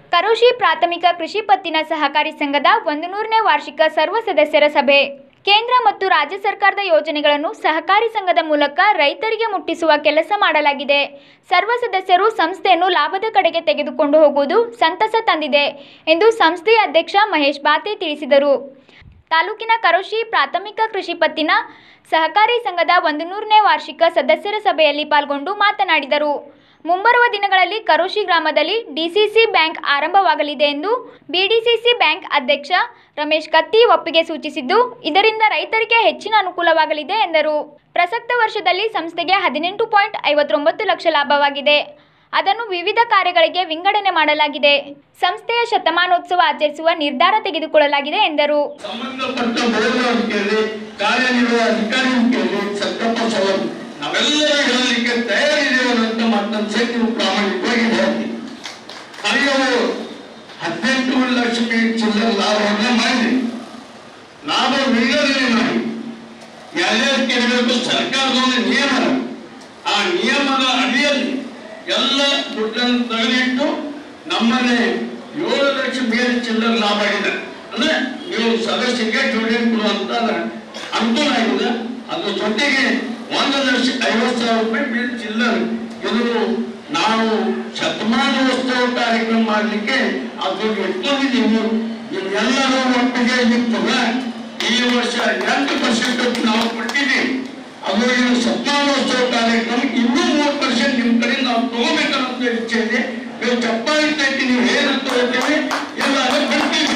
ಕರೋಶಿ ಪ್ರಾಥಮಿಕ ಕೃಷಿ ಪತ್ತಿನ ಸಹಕಾರಿ ಸಂಘದ ಒಂದು ನೂರನೇ ವಾರ್ಷಿಕ ಸರ್ವ ಸದಸ್ಯರ ಸಭೆ ಕೇಂದ್ರ ಮತ್ತು ರಾಜ್ಯ ಸರ್ಕಾರದ ಯೋಜನೆಗಳನ್ನು ಸಹಕಾರಿ ಸಂಘದ ಮೂಲಕ ರೈತರಿಗೆ ಮುಟ್ಟಿಸುವ ಕೆಲಸ ಮಾಡಲಾಗಿದೆ ಸರ್ವ ಸದಸ್ಯರು ಸಂಸ್ಥೆಯನ್ನು ಲಾಭದ ಕಡೆಗೆ ತೆಗೆದುಕೊಂಡು ಹೋಗುವುದು ಸಂತಸ ತಂದಿದೆ ಎಂದು ಸಂಸ್ಥೆಯ ಅಧ್ಯಕ್ಷ ಮಹೇಶ್ ಬಾತೆ ತಿಳಿಸಿದರು ತಾಲೂಕಿನ ಕರೋಶಿ ಪ್ರಾಥಮಿಕ ಕೃಷಿ ಪತ್ತಿನ ಸಹಕಾರಿ ಸಂಘದ ಒಂದು ನೂರನೇ ವಾರ್ಷಿಕ ಸದಸ್ಯರ ಸಭೆಯಲ್ಲಿ ಪಾಲ್ಗೊಂಡು ಮಾತನಾಡಿದರು ಮುಂಬರುವ ದಿನಗಳಲ್ಲಿ ಕರೋಶಿ ಗ್ರಾಮದಲ್ಲಿ ಡಿಸಿಸಿ ಬ್ಯಾಂಕ್ ಆರಂಭವಾಗಲಿದೆ ಎಂದು ಬಿಡಿಸಿಸಿ ಬ್ಯಾಂಕ್ ಅಧ್ಯಕ್ಷ ರಮೇಶ್ ಕತ್ತಿ ಒಪ್ಪಿಗೆ ಸೂಚಿಸಿದ್ದು ಇದರಿಂದ ರೈತರಿಗೆ ಹೆಚ್ಚಿನ ಅನುಕೂಲವಾಗಲಿದೆ ಎಂದರು ಪ್ರಸಕ್ತ ವರ್ಷದಲ್ಲಿ ಸಂಸ್ಥೆಗೆ ಹದಿನೆಂಟು ಪಾಯಿಂಟ್ ಐವತ್ತೊಂಬತ್ತು ಲಕ್ಷ ಲಾಭವಾಗಿದೆ ಅದನ್ನು ವಿವಿಧ ಕಾರ್ಯಗಳಿಗೆ ವಿಂಗಡಣೆ ಮಾಡಲಾಗಿದೆ ಸಂಸ್ಥೆಯ ಶತಮಾನೋತ್ಸವ ಆಚರಿಸುವ ನಿರ್ಧಾರ ತೆಗೆದುಕೊಳ್ಳಲಾಗಿದೆ ಎಂದರು ಸಂಬಂಧಪಟ್ಟ ಬೋರ್ಡ್ ಕೇಳಿ ಕಾರ್ಯನಿರ್ವಹ ಅಧಿಕಾರಿ ಕೇಳಿ ಸತ್ತಪ್ಪ ಸವರ್ ನಾವೆಲ್ಲರೂ ಹೇಳಲಿಕ್ಕೆ ತಯಾರಿದ್ದೇವೆ ಅಂತ ಮತ್ತೊಂದು ಸತಿ ನೀವು ಪ್ರಾಮಾಣಿಕವಾಗಿ ಹೇಳ್ತೀವಿ ನನಗೆ ಹದಿನೆಂಟು ಲಕ್ಷ ಚಿಲ್ಲರ ಲಾಭವನ್ನ ಮಾಡಿ ಲಾಭ ವಿಂಗಡಣೆ ಮಾಡಿ ಯಾರ್ಯಾರಿಗೆ ಇರಬೇಕು ಸರ್ಕಾರದ ಒಂದು ನಿಯಮ ಆ ನಿಯಮದ ಅಡಿಯಲ್ಲಿ ಎಲ್ಲ ದುಡ್ಡನ್ನು ತೆಗೆದಿಟ್ಟು ನಮ್ಮನೆ ಏಳು ಲಕ್ಷ ಮೇಲೆ ಚಿಲ್ಲರ ಲಾಭ ಆಗಿದೆ ಅಂದ್ರೆ ನೀವು ಸದಸ್ಯರಿಗೆ ಜೋಡಿಯನ್ನು ಕೊಡುವಂತ ಅನುಕೂಲ ಆಗಿದೆ ಅದ್ರ ಜೊತೆಗೆ ಒಂದು ಲಕ್ಷ ಐವತ್ತು ಸಾವಿರ ರೂಪಾಯಿ ಮೇಲೆ ಚಿಲ್ಲರ ಇದು ನಾವು ಶತಮಾನೋತ್ಸವ ಕಾರ್ಯಕ್ರಮ ಮಾಡಲಿಕ್ಕೆ ಅದು ಇಟ್ಕೊಂಡಿದ್ದೀವಿ ಎಲ್ಲರೂ ಒಟ್ಟಿಗೆ ಇರ್ತದ ಈ ವರ್ಷ ಎಂಟು ಪರ್ಸೆಂಟ್ ನಾವು ಕೊಟ್ಟಿದ್ದೀವಿ ಅದು ಏನು ಶತಮಾನೋತ್ಸವ ಕಾರ್ಯಕ್ರಮ ಇನ್ನೂ ಮೂರು ಪರ್ಸೆಂಟ್ ನಿಮ್ಮ ಕಡೆ ನಾವು ತಗೋಬೇಕನ್ನೋ ಇಚ್ಛೆ ಇದೆ ನೀವು ಚಪ್ಪಾಳಿ ತಟ್ಟಿ ನೀವು ಏನು ತಗೋತೀವಿ ಎಲ್ಲ ಅದು ಬಿಡ್ತೀವಿ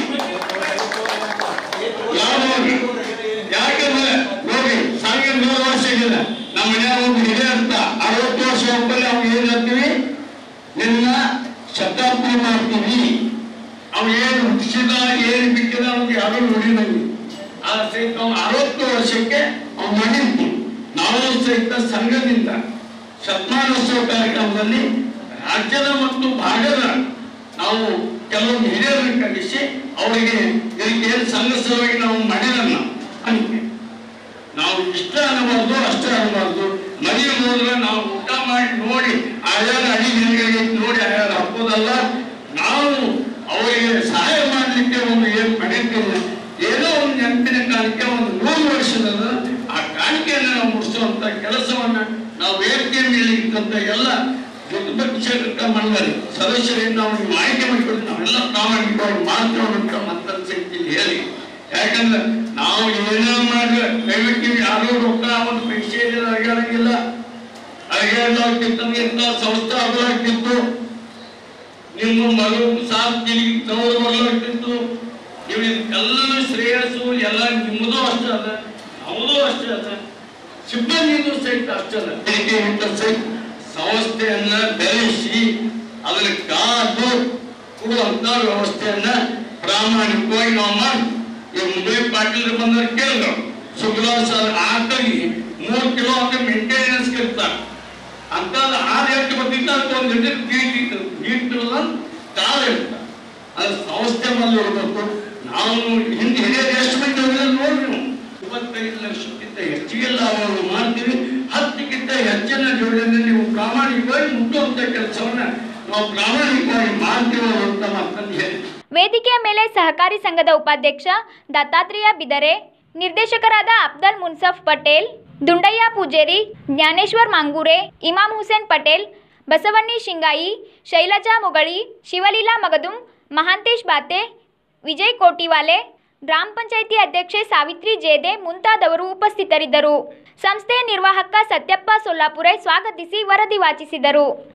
ಯಾವಾಗ ಯಾಕಂದ್ರೆ ನೋಡಿ ಸಾವಿರ ನೂರು ವರ್ಷ ಇಲ್ಲ ನಮ್ಮ ಮನ್ಯಾಗ ಒಂದು ಹಿರಿಯ ಅಂತ ಅರವತ್ತು ವರ್ಷ ಒಬ್ಬಲ್ಲಿ ಅವ್ನು ಏನ್ ಹೇಳ್ತೀವಿ ನಿನ್ನ ಶತಾಬ್ದಿ ಮಾಡ್ತೀವಿ ಅವ್ ಏನು ಹುಟ್ಟಿಸಿದ ಏನು ಬಿಟ್ಟಿದ ಅವ್ನಿಗೆ ಯಾರು ನೋಡಿದಂಗೆ ಆ ಸಹಿತ ಅವ್ನು ಅರವತ್ತು ವರ್ಷಕ್ಕೆ ಅವ್ನು ಮಾಡಿರ್ತೀವಿ ನಾವು ಸಹಿತ ಸಂಘದಿಂದ ಶತಮಾನೋತ್ಸವ ಕಾರ್ಯಕ್ರಮದಲ್ಲಿ ರಾಜ್ಯದ ಮತ್ತು ಭಾಗದ ನಾವು ಕೆಲವೊಂದು ಹಿರಿಯರನ್ನು ಕರೆಸಿ ಅವರಿಗೆ ಇದಕ್ಕೆ ಏನು ಸಂಘ ಸಲುವಾಗಿ ನಾವು ಮಾಡಿರಲ್ಲ ಅಂತ ನಾವು ಇಷ್ಟ ಅನ್ನಬಾರ್ದು ಅಷ್ಟೇ ಅನ್ನಬಾರ್ದು ಮನೆ ಹೋದ್ರೆ ನಾವು ಊಟ ಮಾಡಿ ನೋಡಿ ಆಯಾರ ಅಡಿಗೆಗಳಿಗೆ ನೋಡಿ ಆಯಾರ ಹಾಕೋದಲ್ಲ ನಾವು ಅವರಿಗೆ ಸಹಾಯ ಮಾಡಲಿಕ್ಕೆ ಒಂದು ಏನು ಪಡೆಯುತ್ತಿಲ್ಲ ಏನೋ ಒಂದು ನೆನಪಿನ ಕಾಣಿಕೆ ಒಂದು ನೂರು ವರ್ಷದ ಆ ಕಾಣಿಕೆಯನ್ನು ನಾವು ಮುಡಿಸುವಂತ ಕೆಲಸವನ್ನ ನಾವು ವೇದಿಕೆ ಮೇಲೆ ಇದ್ದಂತ ಎಲ್ಲ ಪ್ರತಿಪಕ್ಷ ಮಂಡಳಿ ಸದಸ್ಯರಿಂದ ಅವ್ರಿಗೆ ಆಯ್ಕೆ ಮಾಡಿಕೊಂಡು ನಾವೆಲ್ಲ ಪ್ರಾಮಾಣಿಕವಾಗಿ ಮಾಡ್ತೇವೆ ಅಂತ ಮತ್ತೊಂದು ಸಂಖ್ಯೆಯಲ್ಲಿ ಹೇಳಿ ಯಾಕಂದ್ರೆ ನಾವು ಏನೋ ಮಾಡಿದ್ರೆ ದಯವಿಟ್ಟು ಯಾರೋ ರೊಕ್ಕ ಒಂದು ಪೈಸೆ ಅಡಗಾಡಂಗಿಲ್ಲ ಅಡಗಾಡ್ಲಾಗ್ತಿತ್ತು ಇಂಥ ಸಂಸ್ಥೆ ಆಗಲಾಗ್ತಿತ್ತು ನಿಮ್ಮ ಮಗು ಸಾಧ್ಯ ತವರು ಬರ್ಲಾಗ್ತಿತ್ತು ನೀವು ಇದಕ್ಕೆಲ್ಲನೂ ಶ್ರೇಯಸ್ಸು ಎಲ್ಲ ನಿಮ್ಮದು ಅಷ್ಟೇ ಅದ ನಮ್ಮದು ಅಷ್ಟೇ ಅದ ಸಿಬ್ಬಂದಿದು ಸಹಿತ ಅಷ್ಟೇ ಅದ ತೆರಿಗೆ ಇಂಥ ಸಹಿತ ಸಂಸ್ಥೆಯನ್ನ ಬೆಳೆಸಿ ಅದನ್ನ ಕಾದು ಕೊಡುವಂತ ವ್ಯವಸ್ಥೆಯನ್ನ ಪ್ರಾಮಾಣಿಕವಾಗಿ ನಾವು ಮಾಡಿ ಈ ಮುಂಬೈ ಪಾಟೀಲ್ ಬಂದವ್ರು ಕೇಳಿದ್ರು ಸುಗ್ಲಾಸ್ ಆಕಳಿಗೆ ಮೂರು ಕಿಲೋ ಅಂತ ಮೇಂಟೆನೆನ್ಸ್ ಕರಿತಾರೆ ಅಂತ ಆರು ಎಷ್ಟು ಬರ್ತಿತ್ತು ಅದಕ್ಕೆ ಒಂದು ಲೀಟರ್ ನೀಟಿತ್ತು ನೀಟಿಲ್ಲ ಕಾಲ ಇರ್ತಾರೆ ಅದು ಸಂಸ್ಥೆ ಮೇಲೆ ಇರಬೇಕು ನಾವು ಹಿಂದೆ ಹಿರಿಯರು ಎಷ್ಟು ಮಂದಿ ಹೋಗಿದ್ರೆ ನೋಡ್ರಿ ನೀವು ಇಪ್ಪತ್ತೈದು ಲಕ್ಷಕ್ಕಿಂತ ಹೆಚ್ಚಿಗೆ ಲಾಭವನ್ನು ಮಾಡ್ತೀವಿ ಹತ್ತಕ್ಕಿಂತ ಹೆಚ್ಚಿನ ಜೋಡಿಯನ್ನು ನೀವು ಪ್ರಾಮಾಣಿಕವಾಗಿ ಮುಟ್ಟುವಂತ ಕೆಲಸವನ್ನ ನಾವು ಪ್ರಾಮಾಣಿಕವಾಗಿ ಮಾಡ್ತೀವಿ ಅಂತ ಮಾತನ್ನು ಹೇಳಿ ವೇದಿಕೆಯ ಮೇಲೆ ಸಹಕಾರಿ ಸಂಘದ ಉಪಾಧ್ಯಕ್ಷ ದತ್ತಾತ್ರೇಯ ಬಿದರೆ ನಿರ್ದೇಶಕರಾದ ಅಫ್ದಲ್ ಮುನ್ಸಫ್ ಪಟೇಲ್ ದುಂಡಯ್ಯ ಪೂಜೇರಿ ಜ್ಞಾನೇಶ್ವರ್ ಮಾಂಗೂರೆ ಇಮಾಮ್ ಹುಸೇನ್ ಪಟೇಲ್ ಬಸವಣ್ಣಿ ಶಿಂಗಾಯಿ ಶೈಲಜಾ ಮೊಗಳಿ ಶಿವಲೀಲಾ ಮಗದುಂ ಮಹಾಂತೇಶ್ ಬಾತೆ ವಿಜಯ್ ಕೋಟಿವಾಲೆ ಗ್ರಾಮ ಪಂಚಾಯಿತಿ ಅಧ್ಯಕ್ಷೆ ಸಾವಿತ್ರಿ ಜೇದೆ ಮುಂತಾದವರು ಉಪಸ್ಥಿತರಿದ್ದರು ಸಂಸ್ಥೆಯ ನಿರ್ವಾಹಕ ಸತ್ಯಪ್ಪ ಸೊಲ್ಲಾಪುರೆ ಸ್ವಾಗತಿಸಿ ವರದಿ ವಾಚಿಸಿದರು